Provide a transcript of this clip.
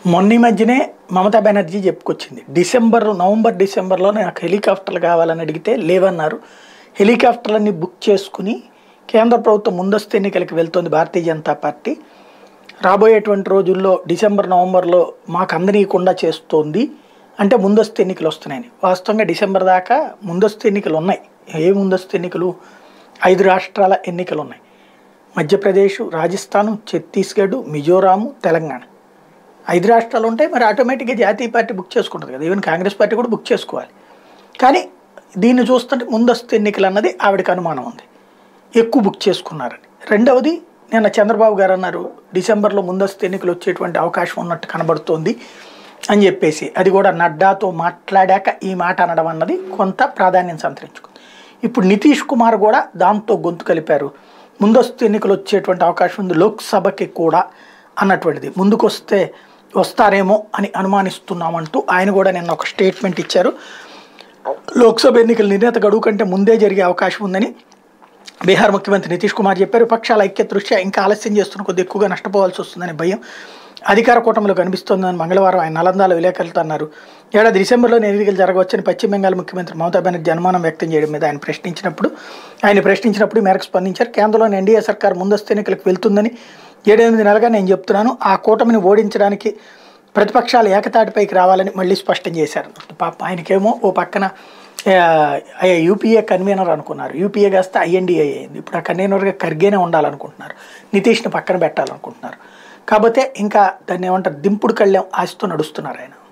మొన్న ఈ మధ్యనే మమతా బెనర్జీ చెప్పుకొచ్చింది డిసెంబర్ నవంబర్ డిసెంబర్లో నాకు హెలికాప్టర్లు కావాలని అడిగితే లేవన్నారు హెలికాప్టర్లన్నీ బుక్ చేసుకుని కేంద్ర ప్రభుత్వం ముందస్తు ఎన్నికలకు వెళ్తోంది భారతీయ జనతా పార్టీ రాబోయేటువంటి రోజుల్లో డిసెంబర్ నవంబర్లో మాకు అందనీయకుండా చేస్తోంది అంటే ముందస్తు ఎన్నికలు వస్తున్నాయని వాస్తవంగా డిసెంబర్ దాకా ముందస్తు ఎన్నికలు ఉన్నాయి ఏ ముందస్తు ఎన్నికలు ఐదు రాష్ట్రాల ఎన్నికలు ఉన్నాయి మధ్యప్రదేశ్ రాజస్థాన్ ఛత్తీస్గఢ్ మిజోరాము తెలంగాణ ఐదు రాష్ట్రాలు ఉంటాయి మరి ఆటోమేటిక్గా జాతీయ పార్టీ బుక్ చేసుకుంటుంది కదా ఈవెన్ కాంగ్రెస్ పార్టీ కూడా బుక్ చేసుకోవాలి కానీ దీన్ని చూస్తుంటే ముందస్తు ఎన్నికలు అన్నది ఆవిడకి అనుమానం ఉంది ఎక్కువ బుక్ చేసుకున్నారని రెండవది నిన్న చంద్రబాబు గారు అన్నారు డిసెంబర్లో ముందస్తు ఎన్నికలు వచ్చేటువంటి అవకాశం ఉన్నట్టు కనబడుతోంది అని చెప్పేసి అది కూడా నడ్డాతో మాట్లాడాక ఈ మాట అనడం అన్నది కొంత ప్రాధాన్యం సంతరించుకుంది ఇప్పుడు నితీష్ కుమార్ కూడా దాంతో గొంతు కలిపారు ముందస్తు ఎన్నికలు వచ్చేటువంటి అవకాశం ఉంది లోక్సభకి కూడా అన్నటువంటిది ముందుకొస్తే వస్తారేమో అని అనుమానిస్తున్నామంటూ ఆయన కూడా నిన్న ఒక స్టేట్మెంట్ ఇచ్చారు లోక్సభ ఎన్నికల నిర్ణీత గడువు కంటే ముందే జరిగే అవకాశం ఉందని బీహార్ ముఖ్యమంత్రి నితీష్ కుమార్ చెప్పారు పక్షాల ఐక్యత దృష్ట్యా ఇంకా ఆలస్యం చేస్తున్న కొద్ది ఎక్కువగా నష్టపోవాల్సి వస్తుందని భయం అధికార కూటమిలో కనిపిస్తోందని మంగళవారం ఆయన నలందాలో విలేకరులతో అన్నారు ఏడాది డిసెంబర్లో ఎన్నికలు జరగవచ్చని పశ్చిమ బెంగాల్ ముఖ్యమంత్రి మమతా బెనర్జీ అనుమానం వ్యక్తం చేయడం మీద ఆయన ప్రశ్నించినప్పుడు ఆయన ప్రశ్నించినప్పుడు ఈ మేరకు స్పందించారు కేంద్రంలోని ఎన్డీఏ సర్కార్ ముందస్తు ఎన్నికలకు వెళ్తుందని ఏడెనిమిది నెలలుగా నేను చెప్తున్నాను ఆ కూటమిని ఓడించడానికి ప్రతిపక్షాలు ఏకతాటిపైకి రావాలని మళ్ళీ స్పష్టం చేశారు పాప ఆయనకేమో ఓ పక్కన ఆ, యూపీఏ కన్వీనర్ అనుకున్నారు యూపీఏ కాస్త ఐఎన్డీఏ అయింది ఇప్పుడు ఆ కన్వీనర్గా ఖర్గేనే ఉండాలనుకుంటున్నారు నితీష్ని పక్కన పెట్టాలనుకుంటున్నారు కాకపోతే ఇంకా దాన్ని ఏమంటారు దింపుడు కళ్ళెం ఆశతో నడుస్తున్నారు ఆయన